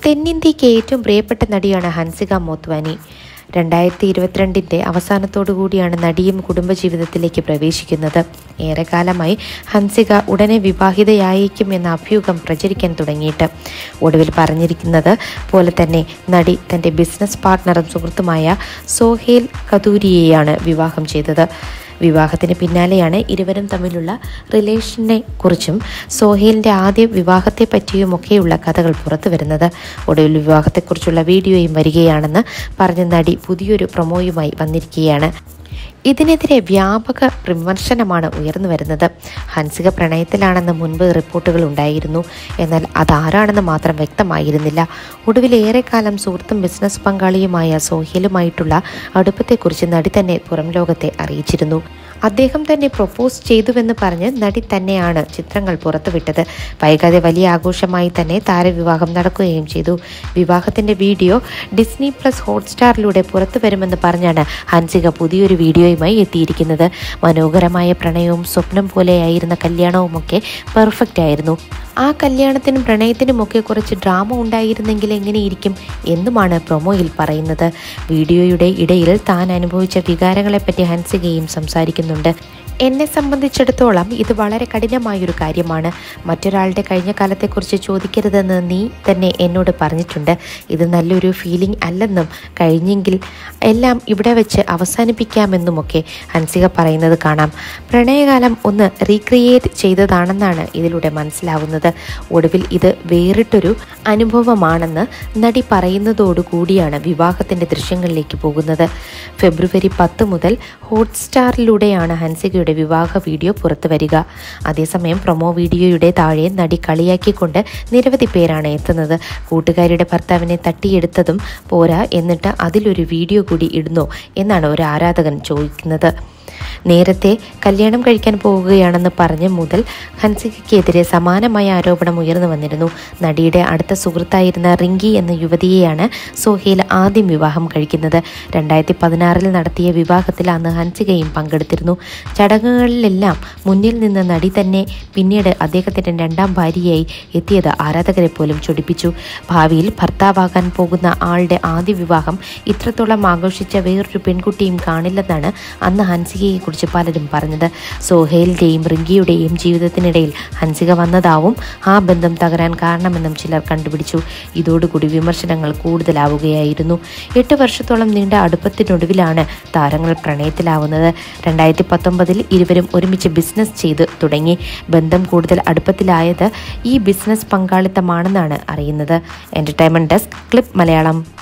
തെന്നിന്ത്യക്ക് ഏറ്റവും പ്രിയപ്പെട്ട നടിയാണ് ഹൻസിക മോത്വാനി രണ്ടായിരത്തി ഇരുപത്തിരണ്ടിൻ്റെ അവസാനത്തോടു കൂടിയാണ് നടിയും കുടുംബജീവിതത്തിലേക്ക് പ്രവേശിക്കുന്നത് ഏറെക്കാലമായി ഹൻസിക ഉടനെ വിവാഹിതയായേക്കും എന്ന അഭ്യൂഹം പ്രചരിക്കാൻ തുടങ്ങിയിട്ട് ഒടുവിൽ പറഞ്ഞിരിക്കുന്നത് പോലെ തന്നെ നടി തൻ്റെ ബിസിനസ് പാർട്ട്ണറും സുഹൃത്തുമായ സോഹേൽ കതൂരിയെയാണ് വിവാഹം ചെയ്തത് വിവാഹത്തിന് പിന്നാലെയാണ് ഇരുവരും തമ്മിലുള്ള റിലേഷനെ കുറിച്ചും സോഹേലിൻ്റെ ആദ്യ വിവാഹത്തെ പറ്റിയുമൊക്കെയുള്ള കഥകൾ പുറത്തു വരുന്നത് ഒടുവിൽ വിവാഹത്തെക്കുറിച്ചുള്ള വീഡിയോയും വരികയാണെന്ന് പറഞ്ഞ നടി പുതിയൊരു പ്രൊമോയുമായി വന്നിരിക്കുകയാണ് ഇതിനെതിരെ വ്യാപക വിമർശനമാണ് ഉയർന്നു വരുന്നത് ഹൻസിക പ്രണയത്തിലാണെന്ന് മുൻപ് റിപ്പോർട്ടുകൾ ഉണ്ടായിരുന്നു എന്നാൽ അതാരാണെന്ന് മാത്രം വ്യക്തമായിരുന്നില്ല ഒടുവിൽ ഏറെക്കാലം സുഹൃത്തും ബിസിനസ് പങ്കാളിയുമായ സോഹേലുമായിട്ടുള്ള അടുപ്പത്തെക്കുറിച്ച് നടി തന്നെ പുറം ലോകത്തെ അറിയിച്ചിരുന്നു അദ്ദേഹം തന്നെ പ്രൊപ്പോസ് ചെയ്തുവെന്ന് പറഞ്ഞ് നടി തന്നെയാണ് ചിത്രങ്ങൾ പുറത്തുവിട്ടത് വൈകാതെ വലിയ ആഘോഷമായി തന്നെ താരവിവാഹം നടക്കുകയും ചെയ്തു വിവാഹത്തിന്റെ വീഡിയോ ഡിസ്നി പ്ലസ് ഹോട്ട്സ്റ്റാറിലൂടെ പുറത്തു വരുമെന്ന് പറഞ്ഞാണ് ഹൻസിക പുതിയൊരു വീഡിയോയുമായി എത്തിയിരിക്കുന്നത് മനോഹരമായ പ്രണയവും സ്വപ്നം പോലെയായിരുന്ന കല്യാണവുമൊക്കെ പെർഫെക്റ്റ് ആയിരുന്നു ആ കല്യാണത്തിനും പ്രണയത്തിനുമൊക്കെ കുറച്ച് ഡ്രാമ ഉണ്ടായിരുന്നെങ്കിൽ എങ്ങനെയിരിക്കും എന്നുമാണ് പ്രൊമോയിൽ പറയുന്നത് വീഡിയോയുടെ ഇടയിൽ താൻ അനുഭവിച്ച വികാരങ്ങളെപ്പറ്റി ഹൻസികയും സംസാരിക്കുന്നുണ്ട് എന്നെ സംബന്ധിച്ചിടത്തോളം ഇത് വളരെ കഠിനമായൊരു കാര്യമാണ് മറ്റൊരാളുടെ കഴിഞ്ഞ കാലത്തെക്കുറിച്ച് ചോദിക്കരുതെന്ന് നീ തന്നെ എന്നോട് പറഞ്ഞിട്ടുണ്ട് ഇത് നല്ലൊരു ഫീലിംഗ് അല്ലെന്നും കഴിഞ്ഞെങ്കിൽ എല്ലാം ഇവിടെ വെച്ച് അവസാനിപ്പിക്കാമെന്നുമൊക്കെ ഹൻസിക പറയുന്നത് കാണാം പ്രണയകാലം ഒന്ന് റീക്രിയേറ്റ് ചെയ്തതാണെന്നാണ് ഇതിലൂടെ മനസ്സിലാവുന്നത് ഒടുവിൽ ഇത് വേറിട്ടൊരു അനുഭവമാണെന്ന് നടി പറയുന്നതോടുകൂടിയാണ് വിവാഹത്തിൻ്റെ ദൃശ്യങ്ങളിലേക്ക് പോകുന്നത് ഫെബ്രുവരി പത്ത് മുതൽ ഹോട്ട്സ്റ്റാറിലൂടെയാണ് ഹൻസികയുടെ വിവാഹ വീഡിയോ പുറത്തു വരിക അതേസമയം പ്രൊമോ വീഡിയോയുടെ താഴെ നടി കളിയാക്കിക്കൊണ്ട് നിരവധി പേരാണ് എത്തുന്നത് കൂട്ടുകാരിയുടെ ഭർത്താവിനെ തട്ടിയെടുത്തതും പോരാ എന്നിട്ട് അതിലൊരു വീഡിയോ കൂടി ഇടുന്നോ എന്നാണ് ഒരു ആരാധകൻ ചോദിക്കുന്നത് നേരത്തെ കല്യാണം കഴിക്കാൻ പോവുകയാണെന്ന് പറഞ്ഞ് മുതൽ ഹൻസികയ്ക്കെതിരെ സമാനമായ ആരോപണം ഉയർന്നു വന്നിരുന്നു നടിയുടെ അടുത്ത സുഹൃത്തായിരുന്ന റിങ്കി എന്ന യുവതിയെയാണ് സോഹേൽ ആദ്യം വിവാഹം കഴിക്കുന്നത് രണ്ടായിരത്തി പതിനാറിൽ നടത്തിയ വിവാഹത്തിൽ അന്ന് ഹൻസികയും പങ്കെടുത്തിരുന്നു ചടങ്ങുകളിലെല്ലാം മുന്നിൽ നിന്ന് നടി തന്നെ പിന്നീട് അദ്ദേഹത്തിൻ്റെ രണ്ടാം ഭാര്യയായി എത്തിയത് ആരാധകരെ പോലും ചൊടിപ്പിച്ചു ഭാവിയിൽ ഭർത്താവാകാൻ പോകുന്ന ആളുടെ ആദ്യ വിവാഹം ഇത്രത്തോളം ആഘോഷിച്ച വേറൊരു പെൺകുട്ടിയും കാണില്ലെന്നാണ് അന്ന് ഹൻസികയെക്കുറിച്ച് പലരും പറഞ്ഞത് സോഹേലിൻ്റെയും റിങ്കിയുടെയും ജീവിതത്തിനിടയിൽ ഹൻസിക വന്നതാവും ആ ബന്ധം തകരാൻ കാരണമെന്നും ചിലർ കണ്ടുപിടിച്ചു ഇതോടുകൂടി വിമർശനങ്ങൾ കൂടുതലാവുകയായിരുന്നു എട്ട് വർഷത്തോളം നീണ്ട അടുപ്പത്തിനൊടുവിലാണ് താരങ്ങൾ പ്രണയത്തിലാവുന്നത് രണ്ടായിരത്തി പത്തൊമ്പതിൽ ഇരുവരും ഒരുമിച്ച് ബിസിനസ് ചെയ്ത് തുടങ്ങി ബന്ധം കൂടുതൽ അടുപ്പത്തിലായത് ഈ ബിസിനസ് പങ്കാളിത്തമാണെന്നാണ് അറിയുന്നത് എൻ്റർടൈൻമെൻറ്റ് ഡെസ്ക് ക്ലിപ്പ് മലയാളം